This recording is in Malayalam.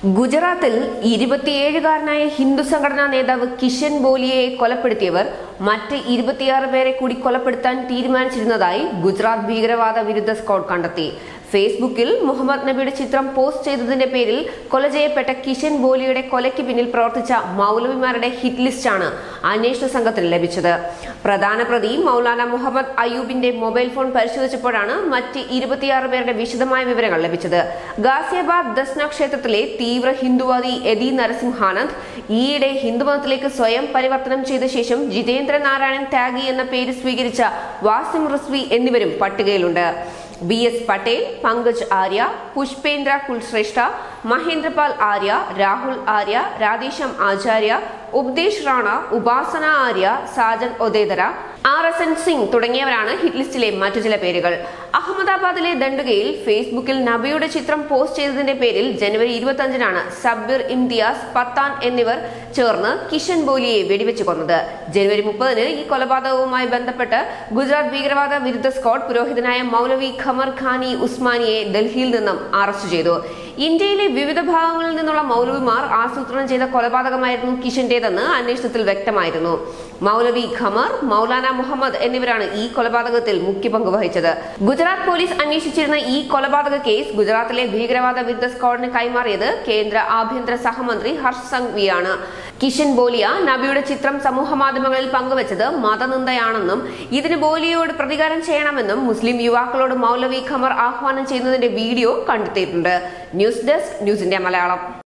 ഗുജറാത്തിൽ ഇരുപത്തിയേഴുകാരനായ ഹിന്ദു സംഘടനാ നേതാവ് കിഷൻ ബോലിയെ കൊലപ്പെടുത്തിയവർ മറ്റ് ഇരുപത്തിയാറ് പേരെ കൂടി കൊലപ്പെടുത്താൻ തീരുമാനിച്ചിരുന്നതായി ഗുജറാത്ത് ഭീകരവാദ വിരുദ്ധ സ്ക്വാഡ് കണ്ടെത്തി ഫേസ്ബുക്കിൽ മുഹമ്മദ് നബിയുടെ ചിത്രം പോസ്റ്റ് ചെയ്തതിന്റെ പേരിൽ കൊല ചെയ്യപ്പെട്ട കിഷൻ ബോലിയുടെ കൊലയ്ക്ക് പിന്നിൽ പ്രവർത്തിച്ച മൗലവിമാരുടെ ഹിറ്റ് ലിസ്റ്റാണ് അന്വേഷണ സംഘത്തിന് ലഭിച്ചത് പ്രധാന പ്രതി മൗലാന മുഹമ്മദ് അയ്യൂബിന്റെ മൊബൈൽ ഫോൺ പരിശോധിച്ചപ്പോഴാണ് മറ്റ് ഇരുപത്തിയാറ് പേരുടെ വിശദമായ വിവരങ്ങൾ ലഭിച്ചത് ഗാസിയാബാദ് ദസ്ന ക്ഷേത്രത്തിലെ തീവ്ര ഹിന്ദുവാദി എദി നരസിംഹാനന്ദ് ഈയിടെ ഹിന്ദുമതത്തിലേക്ക് സ്വയം പരിവർത്തനം ചെയ്ത ശേഷം ജിതേന്ദ്ര നാരായണൻ ത്യാഗി എന്ന പേര് സ്വീകരിച്ച വാസിം റിസ്വി എന്നിവരും പട്ടികയിലുണ്ട് B S Patel Pankaj Arya Pushpendra Kulshreshtha Mahendrapal Arya Rahul Arya Radheshyam Acharya Upadesh Rana Upasana Arya Sajan Odedara R S N Singh തുടങ്ങിയവരാണ് ഹിറ്റ് ലിസ്റ്റിലെ മറ്റു ചില പേരുകൾ അഹമ്മദാബാദിലെ ദണ്ഡുകയിൽ ഫേസ്ബുക്കിൽ നബിയുടെ ചിത്രം പോസ്റ്റ് ചെയ്തതിന്റെ പേരിൽ ജനുവരി ഇരുപത്തിയഞ്ചിനാണ് സബ്ബിർ ഇംതിയാസ് പത്താൻ എന്നിവർ ചേർന്ന് കിഷൻ ബോലിയെ വെടിവെച്ച് കൊന്നത് ജനുവരി മുപ്പതിന് ഈ കൊലപാതകവുമായി ബന്ധപ്പെട്ട് ഗുജറാത്ത് ഭീകരവാദ വിരുദ്ധ സ്ക്വാഡ് പുരോഹിതനായ മൗലവി ഖമർ ഖാനി ഉസ്മാനിയെ ഡൽഹിയിൽ നിന്നും അറസ്റ്റ് ചെയ്തു ഇന്ത്യയിലെ വിവിധ ഭാഗങ്ങളിൽ നിന്നുള്ള മൗലവിമാർ ആസൂത്രണം ചെയ്ത കൊലപാതകമായിരുന്നു കിഷന്റേതെന്ന് അന്വേഷണത്തിൽ വ്യക്തമായിരുന്നു മൗലവി ഖമർ മൗലാന മുഹമ്മദ് എന്നിവരാണ് ഈ കൊലപാതകത്തിൽ മുഖ്യ പങ്ക് വഹിച്ചത് ഗുജറാത്ത് പോലീസ് അന്വേഷിച്ചിരുന്ന ഈ കൊലപാതക കേസ് ഗുജറാത്തിലെ ഭീകരവാദ വിരുദ്ധ സ്ക്വാഡിന് കൈമാറിയത് കേന്ദ്ര ആഭ്യന്തര സഹമന്ത്രി ഹർഷ് സംഘ്വിയാണ് കിഷൻ ബോലിയ നബിയുടെ ചിത്രം സമൂഹ മാധ്യമങ്ങളിൽ പങ്കുവച്ചത് മതനിന്ദയാണെന്നും ഇതിന് ബോലിയോട് പ്രതികാരം ചെയ്യണമെന്നും മുസ്ലിം യുവാക്കളോട് മൗലവി ഖമർ ആഹ്വാനം ചെയ്യുന്നതിന്റെ വീഡിയോ കണ്ടെത്തിയിട്ടുണ്ട് news desk news India Malayalam